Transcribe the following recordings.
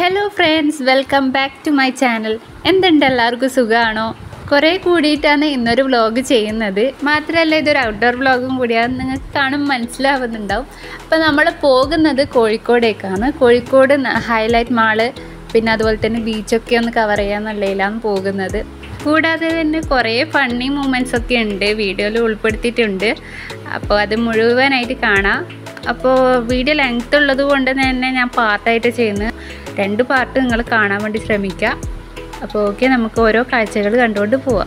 hello friends welcome back to my channel എന്തുണ്ട് എല്ലാവർക്കും സുഖമാണോ കുറേ കൂടിയിട്ടാണ് ഇന്നൊരു വ്ളോഗ് ചെയ്യുന്നത് മാത്രമല്ല ഇതൊരു ഔട്ട്ഡോർ വ്ളോഗും കൂടിയാണ് നിങ്ങൾക്ക് കാണും മനസ്സിലാവുന്നുണ്ടാവും അപ്പോൾ നമ്മൾ പോകുന്നത് കോഴിക്കോടേക്കാണ് കോഴിക്കോട് ഹൈലൈറ്റ് മാള് പിന്നെ അതുപോലെ തന്നെ ബീച്ചൊക്കെ ഒന്ന് കവർ ചെയ്യാന്നുള്ളതിലാണ് പോകുന്നത് കൂടാതെ തന്നെ കുറേ ഫണ്ണി മൂമെൻറ്റ്സ് ഒക്കെ ഉണ്ട് വീഡിയോയിൽ ഉൾപ്പെടുത്തിയിട്ടുണ്ട് അപ്പോൾ അത് മുഴുവനായിട്ട് കാണാം അപ്പോൾ വീഡിയോ ലെങ്ത് ഉള്ളത് കൊണ്ട് തന്നെ ഞാൻ പാർട്ടായിട്ട് ചെയ്യുന്നത് രണ്ട് പാർട്ട് നിങ്ങൾ കാണാൻ വേണ്ടി ശ്രമിക്കുക അപ്പോൾ ഓക്കെ നമുക്ക് ഓരോ കാഴ്ചകൾ കണ്ടുകൊണ്ട് പോവാം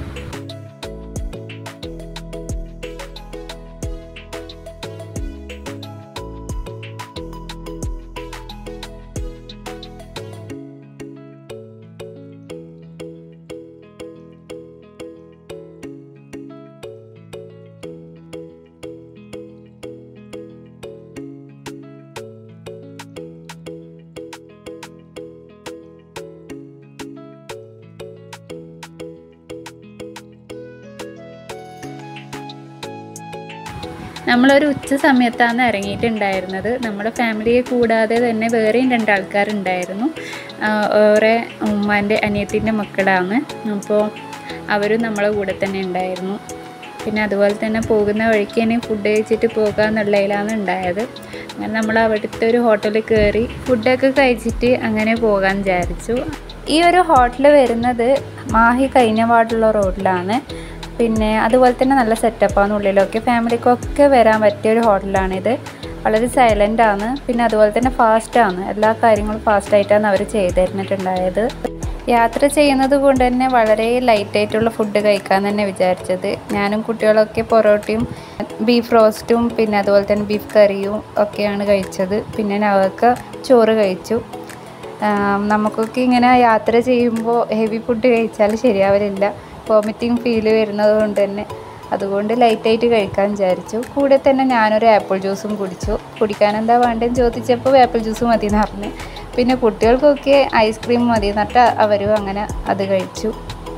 നമ്മളൊരു ഉച്ച സമയത്താണ് ഇറങ്ങിയിട്ടുണ്ടായിരുന്നത് നമ്മുടെ ഫാമിലിയെ കൂടാതെ തന്നെ വേറെയും രണ്ട് ആൾക്കാരുണ്ടായിരുന്നു ഓരേ ഉമ്മാൻ്റെ അനിയത്തിൻ്റെ മക്കളാണ് അപ്പോൾ അവരും നമ്മളെ കൂടെ തന്നെ ഉണ്ടായിരുന്നു പിന്നെ അതുപോലെ തന്നെ പോകുന്ന വഴിക്ക് തന്നെ ഫുഡ് കഴിച്ചിട്ട് പോകാമെന്നുള്ളതിലാണ് ഉണ്ടായത് അങ്ങനെ നമ്മൾ അവിടുത്തെ ഒരു ഹോട്ടലിൽ കയറി ഫുഡൊക്കെ കഴിച്ചിട്ട് അങ്ങനെ പോകാൻ വിചാരിച്ചു ഈ ഒരു ഹോട്ടൽ വരുന്നത് മാഹി കഴിഞ്ഞപാടുള്ള റോഡിലാണ് പിന്നെ അതുപോലെ തന്നെ നല്ല സെറ്റപ്പാണ് ഉള്ളിലൊക്കെ ഫാമിലിക്കൊക്കെ വരാൻ പറ്റിയ ഒരു ഹോട്ടലാണിത് വളരെ സൈലൻ്റ് ആണ് പിന്നെ അതുപോലെ തന്നെ ഫാസ്റ്റാണ് എല്ലാ കാര്യങ്ങളും ഫാസ്റ്റായിട്ടാണ് അവർ ചെയ്തു തരുന്നിട്ടുണ്ടായത് യാത്ര ചെയ്യുന്നത് കൊണ്ട് തന്നെ വളരെ ലൈറ്റായിട്ടുള്ള ഫുഡ് കഴിക്കാൻ തന്നെ വിചാരിച്ചത് ഞാനും കുട്ടികളൊക്കെ പൊറോട്ടയും ബീഫ് റോസ്റ്റും പിന്നെ അതുപോലെ തന്നെ ബീഫ് കറിയും ഒക്കെയാണ് കഴിച്ചത് പിന്നെ അവർക്ക് ചോറ് കഴിച്ചു നമുക്കൊക്കെ ഇങ്ങനെ യാത്ര ചെയ്യുമ്പോൾ ഹെവി ഫുഡ് കഴിച്ചാൽ ശരിയാവലില്ല വോമിറ്റിംഗ് ഫീൽ വരുന്നത് കൊണ്ട് തന്നെ അതുകൊണ്ട് ലൈറ്റായിട്ട് കഴിക്കാൻ വിചാരിച്ചു കൂടെ തന്നെ ഞാനൊരു ആപ്പിൾ ജ്യൂസും കുടിച്ചു കുടിക്കാൻ എന്താ വേണ്ടതെന്ന് ചോദിച്ചപ്പോൾ ആപ്പിൾ ജ്യൂസ് മതി എന്ന് പറഞ്ഞു പിന്നെ കുട്ടികൾക്കൊക്കെ ഐസ്ക്രീം മതി എന്നിട്ട് അവരും അങ്ങനെ അത് കഴിച്ചു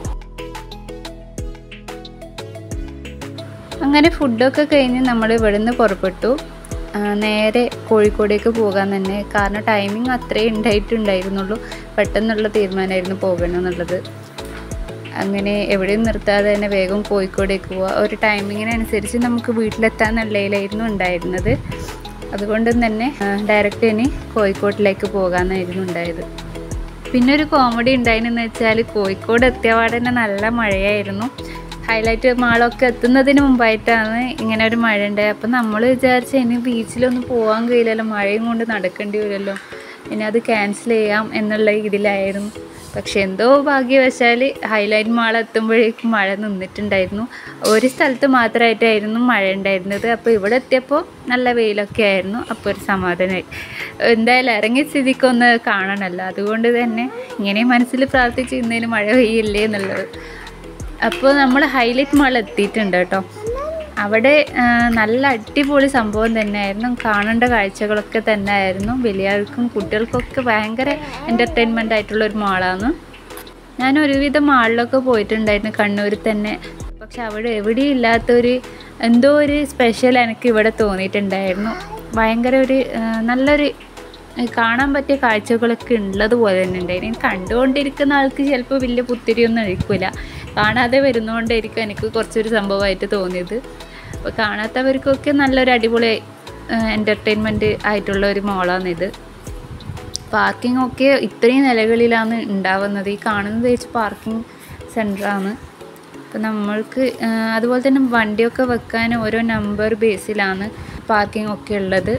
അങ്ങനെ ഫുഡൊക്കെ കഴിഞ്ഞ് നമ്മൾ ഇവിടുന്ന് പുറപ്പെട്ടു നേരെ കോഴിക്കോടേക്ക് പോകാൻ തന്നെ കാരണം ടൈമിങ് അത്രേ ഉണ്ടായിട്ടുണ്ടായിരുന്നുള്ളൂ പെട്ടെന്നുള്ള തീരുമാനമായിരുന്നു പോകണം എന്നുള്ളത് അങ്ങനെ എവിടെയും നിർത്താതെ തന്നെ വേഗം കോഴിക്കോടേക്ക് പോവുക ഒരു ടൈമിങ്ങിനനുസരിച്ച് നമുക്ക് വീട്ടിലെത്താൻ നല്ലതിലായിരുന്നു ഉണ്ടായിരുന്നത് അതുകൊണ്ട് തന്നെ ഡയറക്റ്റ് ഇനി കോഴിക്കോട്ടിലേക്ക് പോകാമെന്നായിരുന്നു ഉണ്ടായത് പിന്നെ ഒരു കോമഡി ഉണ്ടായിരുന്നെന്ന് വെച്ചാൽ കോഴിക്കോട് എത്തിയപാട് തന്നെ നല്ല മഴയായിരുന്നു ഹൈലൈറ്റ് മാളൊക്കെ എത്തുന്നതിന് മുമ്പായിട്ടാണ് ഇങ്ങനെ ഒരു മഴ ഉണ്ടായത് അപ്പം നമ്മൾ വിചാരിച്ച ഇനി ബീച്ചിലൊന്നും പോകാൻ കഴിയില്ലല്ലോ മഴയും കൊണ്ട് നടക്കേണ്ടി വരുമല്ലോ ഇനി അത് ക്യാൻസൽ ചെയ്യാം എന്നുള്ള ഇതിലായിരുന്നു പക്ഷെ എന്തോ ഭാഗ്യവശാൽ ഹൈലൈറ്റ് മാൾ എത്തുമ്പോഴേക്കും മഴ നിന്നിട്ടുണ്ടായിരുന്നു ഒരു സ്ഥലത്ത് മാത്രമായിട്ടായിരുന്നു മഴ ഉണ്ടായിരുന്നത് അപ്പോൾ ഇവിടെ എത്തിയപ്പോൾ നല്ല വെയിലൊക്കെ ആയിരുന്നു അപ്പോൾ ഒരു സമാധാനമായി എന്തായാലും ഇറങ്ങിയ സ്ഥിതിക്കൊന്ന് കാണണമല്ലോ അതുകൊണ്ട് തന്നെ ഇങ്ങനെ മനസ്സിൽ പ്രാർത്ഥിച്ച് ഇന്നതിന് മഴ പെയ്യില്ലേ എന്നുള്ളത് അപ്പോൾ നമ്മൾ ഹൈലൈറ്റ് മാൾ എത്തിയിട്ടുണ്ട് കേട്ടോ അവിടെ നല്ല അടിപൊളി സംഭവം തന്നെയായിരുന്നു കാണേണ്ട കാഴ്ചകളൊക്കെ തന്നെ ആയിരുന്നു വലിയവർക്കും കുട്ടികൾക്കൊക്കെ ഭയങ്കര എൻ്റർടൈൻമെൻ്റ് ആയിട്ടുള്ള ഒരു മാളാണ് ഞാൻ ഒരുവിധം മാളിലൊക്കെ പോയിട്ടുണ്ടായിരുന്നു കണ്ണൂരിൽ തന്നെ പക്ഷെ അവിടെ എവിടെയും ഇല്ലാത്തൊരു എന്തോ ഒരു സ്പെഷ്യൽ എനിക്ക് ഇവിടെ തോന്നിയിട്ടുണ്ടായിരുന്നു ഭയങ്കര ഒരു നല്ലൊരു കാണാൻ പറ്റിയ കാഴ്ചകളൊക്കെ ഉള്ളതുപോലെ തന്നെ ഉണ്ടായിരുന്നു കണ്ടുകൊണ്ടിരിക്കുന്ന ആൾക്ക് ചിലപ്പോൾ വലിയ പുത്തിരിയൊന്നും അഴിക്കില്ല കാണാതെ വരുന്നതുകൊണ്ടായിരിക്കും എനിക്ക് കുറച്ചൊരു സംഭവമായിട്ട് തോന്നിയത് അപ്പോൾ കാണാത്തവർക്കൊക്കെ നല്ലൊരു അടിപൊളി എൻ്റർടൈൻമെൻറ്റ് ആയിട്ടുള്ള ഒരു മോളാണിത് പാർക്കിംഗ് ഒക്കെ ഇത്രയും നിലകളിലാണ് ഉണ്ടാവുന്നത് ഈ കാണുന്നത് വെച്ച് പാർക്കിംഗ് സെൻറ്ററാണ് അപ്പോൾ നമ്മൾക്ക് അതുപോലെ തന്നെ വണ്ടിയൊക്കെ വെക്കാൻ ഓരോ നമ്പർ ബേസിലാണ് പാർക്കിംഗ് ഒക്കെ ഉള്ളത്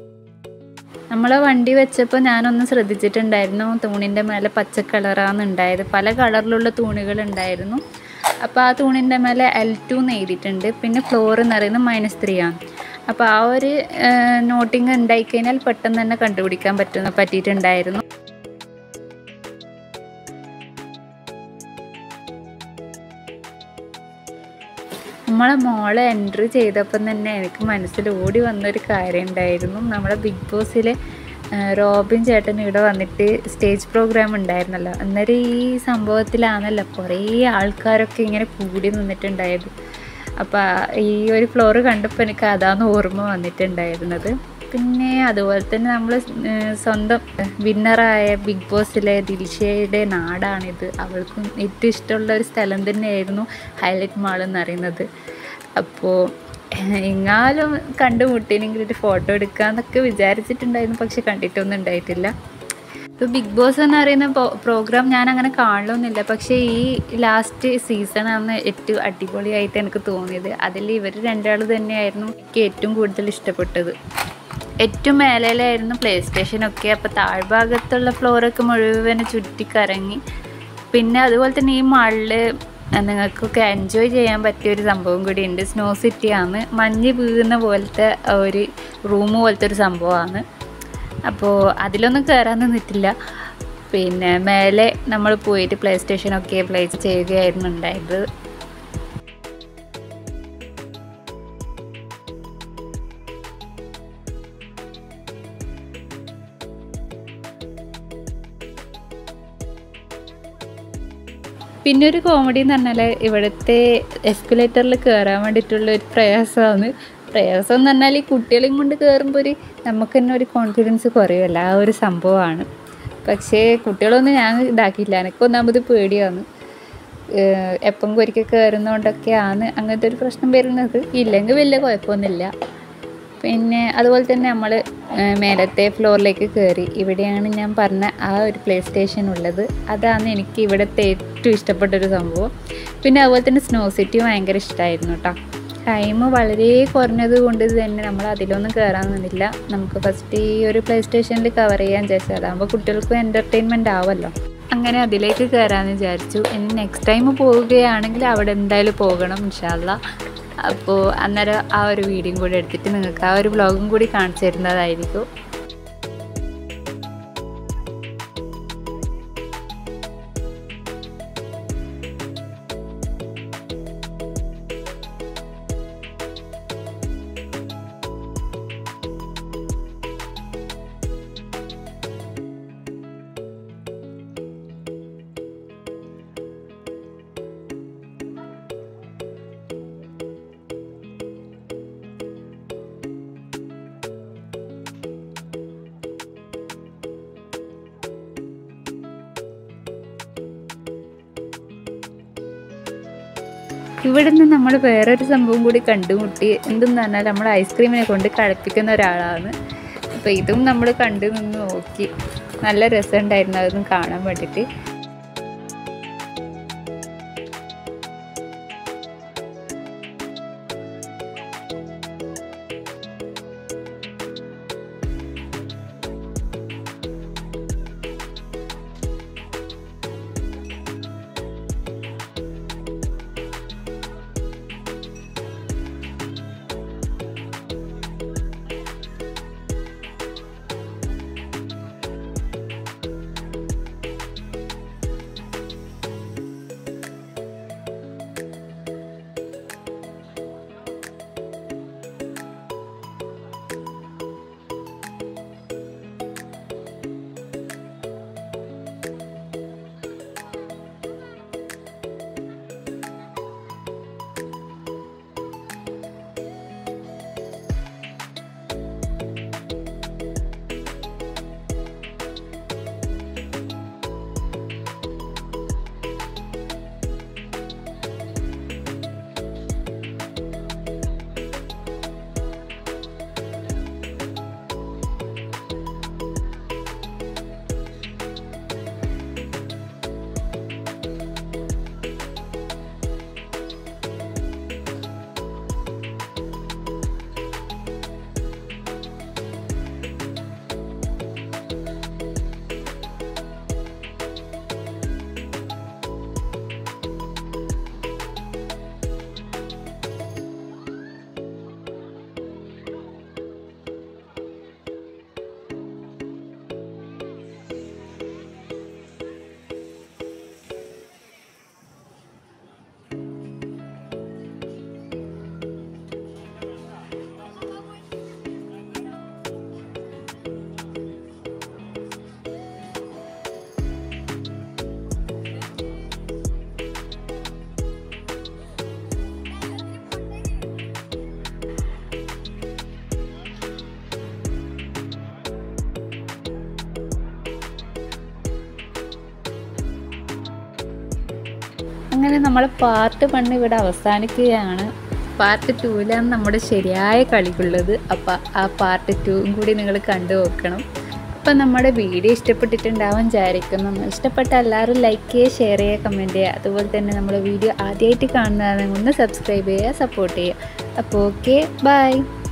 നമ്മളെ വണ്ടി വെച്ചപ്പോൾ ഞാനൊന്ന് ശ്രദ്ധിച്ചിട്ടുണ്ടായിരുന്നു തൂണിൻ്റെ മേലെ പച്ച കളറാണ് ഉണ്ടായത് പല കളറിലുള്ള തൂണുകൾ ഉണ്ടായിരുന്നു അപ്പോൾ ആ തൂണിൻ്റെ മേലെ എൽ ടു എന്ന് എഴുതിയിട്ടുണ്ട് പിന്നെ ഫ്ലോർ എന്ന് പറയുന്നത് മൈനസ് ത്രീ ആണ് അപ്പോൾ ആ ഒരു നോട്ടിങ് ഉണ്ടായിക്കഴിഞ്ഞാൽ പെട്ടെന്ന് തന്നെ കണ്ടുപിടിക്കാൻ പറ്റുന്ന പറ്റിയിട്ടുണ്ടായിരുന്നു നമ്മളെ മോളെ എൻട്രി ചെയ്തപ്പം തന്നെ എനിക്ക് മനസ്സിൽ ഓടി വന്നൊരു കാര്യം ഉണ്ടായിരുന്നു നമ്മുടെ ബിഗ് ബോസിലെ റോബിൻ ചേട്ടൻ ഇവിടെ വന്നിട്ട് സ്റ്റേജ് പ്രോഗ്രാം ഉണ്ടായിരുന്നല്ലോ അന്നേരം ഈ സംഭവത്തിലാണല്ലോ കുറേ ആൾക്കാരൊക്കെ ഇങ്ങനെ കൂടി നിന്നിട്ടുണ്ടായത് അപ്പോൾ ഈ ഒരു ഫ്ലോറ് കണ്ടപ്പോൾ എനിക്ക് അതാണ് ഓർമ്മ വന്നിട്ടുണ്ടായിരുന്നത് പിന്നെ അതുപോലെ തന്നെ നമ്മൾ സ്വന്തം വിന്നറായ ബിഗ് ബോസിലെ ദിൽഷയുടെ നാടാണിത് അവൾക്കും ഏറ്റവും ഇഷ്ടമുള്ള ഒരു സ്ഥലം തന്നെയായിരുന്നു ഹൈലൈറ്റ് മാൾ എന്ന് പറയുന്നത് അപ്പോൾ എങ്ങാലും കണ്ടുമുട്ടിയെങ്കിൽ ഒരു ഫോട്ടോ എടുക്കാമെന്നൊക്കെ വിചാരിച്ചിട്ടുണ്ടായിരുന്നു പക്ഷെ കണ്ടിട്ടൊന്നും ഉണ്ടായിട്ടില്ല ഇപ്പോൾ ബിഗ് ബോസ് എന്ന് പറയുന്ന പ്രോഗ്രാം ഞാൻ അങ്ങനെ കാണലൊന്നുമില്ല പക്ഷേ ഈ ലാസ്റ്റ് സീസണാണ് ഏറ്റവും അടിപൊളിയായിട്ട് എനിക്ക് തോന്നിയത് അതിൽ ഇവർ രണ്ടാൾ തന്നെയായിരുന്നു എനിക്ക് ഏറ്റവും കൂടുതൽ ഇഷ്ടപ്പെട്ടത് ഏറ്റവും മേലേലായിരുന്നു പ്ലേ സ്റ്റേഷനൊക്കെ അപ്പോൾ താഴ്ഭാഗത്തുള്ള ഫ്ലോറൊക്കെ മുഴുവൻ ചുറ്റിക്കറങ്ങി പിന്നെ അതുപോലെ തന്നെ ഈ മള്ളിൽ നിങ്ങൾക്കൊക്കെ എൻജോയ് ചെയ്യാൻ പറ്റിയ ഒരു സംഭവം കൂടി ഉണ്ട് സ്നോ സിറ്റിയാണ് മഞ്ഞ് വീഴുന്ന പോലത്തെ ഒരു റൂം പോലത്തെ ഒരു സംഭവമാണ് അപ്പോൾ അതിലൊന്നും കയറാൻ നിന്നിട്ടില്ല പിന്നെ മേലെ നമ്മൾ പോയിട്ട് പ്ലേ സ്റ്റേഷനൊക്കെ പ്ലേ ചെയ്യുകയായിരുന്നു ഉണ്ടായത് പിന്നെ ഒരു കോമഡി എന്ന് പറഞ്ഞാൽ ഇവിടുത്തെ എസ്കുലേറ്ററിൽ കയറാൻ വേണ്ടിയിട്ടുള്ള ഒരു പ്രയാസമാണ് പ്രയാസം എന്ന് പറഞ്ഞാൽ ഈ കുട്ടികളെയും കൊണ്ട് കയറുമ്പോൾ ഒരു നമുക്ക് തന്നെ ഒരു കോൺഫിഡൻസ് കുറയുമല്ലോ ആ ഒരു സംഭവമാണ് പക്ഷേ കുട്ടികളൊന്നും ഞാൻ ഇതാക്കിയില്ല എനിക്ക് ഒന്നാമത് പേടിയാണ് എപ്പം ഒരിക്കൽ കയറുന്നതുകൊണ്ടൊക്കെയാണ് അങ്ങനത്തെ ഒരു പ്രശ്നം വരുന്നത് ഇല്ലെങ്കിൽ വലിയ കുഴപ്പമൊന്നുമില്ല പിന്നെ അതുപോലെ തന്നെ നമ്മൾ മേലത്തെ ഫ്ലോറിലേക്ക് കയറി ഇവിടെയാണ് ഞാൻ പറഞ്ഞ ആ ഒരു പ്ലേ സ്റ്റേഷൻ ഉള്ളത് അതാണ് എനിക്ക് ഇവിടുത്തെ ഏറ്റവും ഇഷ്ടപ്പെട്ടൊരു സംഭവം പിന്നെ അതുപോലെ തന്നെ സ്നോ സിറ്റി ഭയങ്കര ഇഷ്ടമായിരുന്നു കേട്ടോ ടൈം വളരെ കുറഞ്ഞത് കൊണ്ട് തന്നെ നമ്മൾ അതിലൊന്നും കയറാൻ നിന്നില്ല നമുക്ക് ഫസ്റ്റ് ഈ ഒരു പ്ലേ സ്റ്റേഷനിൽ കവർ ചെയ്യാൻ വിചാരിച്ചു അതാകുമ്പോൾ കുട്ടികൾക്കും എൻ്റർടൈൻമെൻ്റ് ആവുമല്ലോ അങ്ങനെ അതിലേക്ക് കയറാമെന്ന് വിചാരിച്ചു ഇനി നെക്സ്റ്റ് ടൈം പോവുകയാണെങ്കിൽ അവിടെ എന്തായാലും പോകണം ഇൻഷാല്ല അപ്പോൾ അന്നേരം ആ ഒരു വീഡിയോയും കൂടി എടുത്തിട്ട് നിങ്ങൾക്ക് ആ ഒരു വ്ളോഗും കൂടി കാണിച്ചു തരുന്നതായിരിക്കും ഇവിടെ നിന്ന് നമ്മൾ വേറൊരു സംഭവം കൂടി കണ്ടുമുട്ടി എന്തെന്ന് പറഞ്ഞാൽ നമ്മൾ ഐസ്ക്രീമിനെ കൊണ്ട് കളിപ്പിക്കുന്ന ഒരാളാണ് അപ്പോൾ ഇതും നമ്മൾ കണ്ടു നിന്ന് നോക്കി നല്ല രസമുണ്ടായിരുന്നു അതൊന്നും കാണാൻ വേണ്ടിയിട്ട് അങ്ങനെ നമ്മൾ പാർട്ട് വൺ ഇവിടെ അവസാനിക്കുകയാണ് പാർട്ട് ടൂവിലാണ് നമ്മുടെ ശരിയായ കളിക്കുള്ളത് അപ്പം ആ പാർട്ട് ടൂവും കൂടി നിങ്ങൾ കണ്ടു നോക്കണം അപ്പം നമ്മുടെ വീഡിയോ ഇഷ്ടപ്പെട്ടിട്ടുണ്ടാവാൻ വിചാരിക്കുന്നു ഇഷ്ടപ്പെട്ട എല്ലാവരും ലൈക്ക് ചെയ്യുക ഷെയർ ചെയ്യുക കമൻറ്റ് ചെയ്യുക അതുപോലെ തന്നെ നമ്മൾ വീഡിയോ ആദ്യമായിട്ട് കാണുന്നതാണ് ഒന്ന് സബ്സ്ക്രൈബ് ചെയ്യുക സപ്പോർട്ട് ചെയ്യുക അപ്പോൾ ഓക്കെ ബൈ